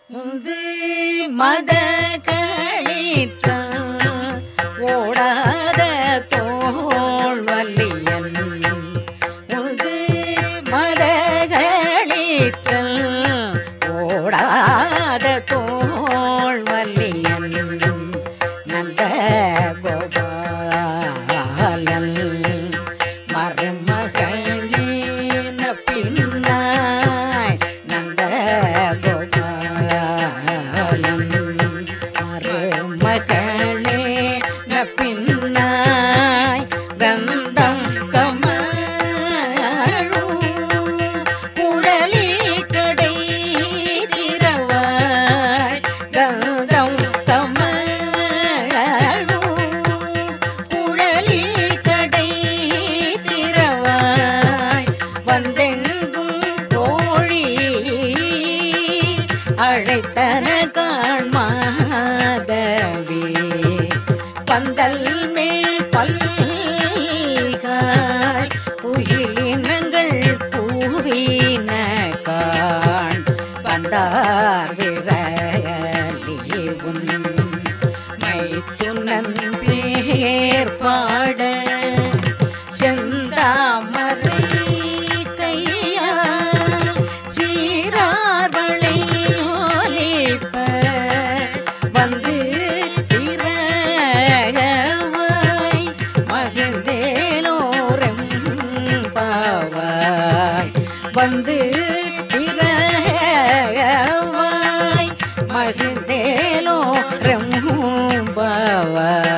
முது மத களிற்ற ஓடாத தோல் வல்லியன் முது மத களிற்ற ஓடாத தோல் வல்லியன் நந்த கோபாலன் மருமகளேன பின்னாய் நந்த கோபாலன் மருமகளேன பின்னாய் கந்தம் கமழும் குழலி கடை திரவாய் கந்தம் கமழும் குழலி கடை திரவாய் வந்தெங்கும் தோழி அழைத்தன காண்மாதவி பந்தல் மேல் பல்காய் உயிரினங்கள் பூவின காண் வந்தார் விரலி உன் மைத்துனன் பேர் பாட செந்தாமரை கையா சீரார்வளை ஒலிப்ப வந்து திரவாய் மகிழ்ந்தேலோரம் பாவாய் வந்து திரவாய் மகிழ்ந்தேலோ பாவாய்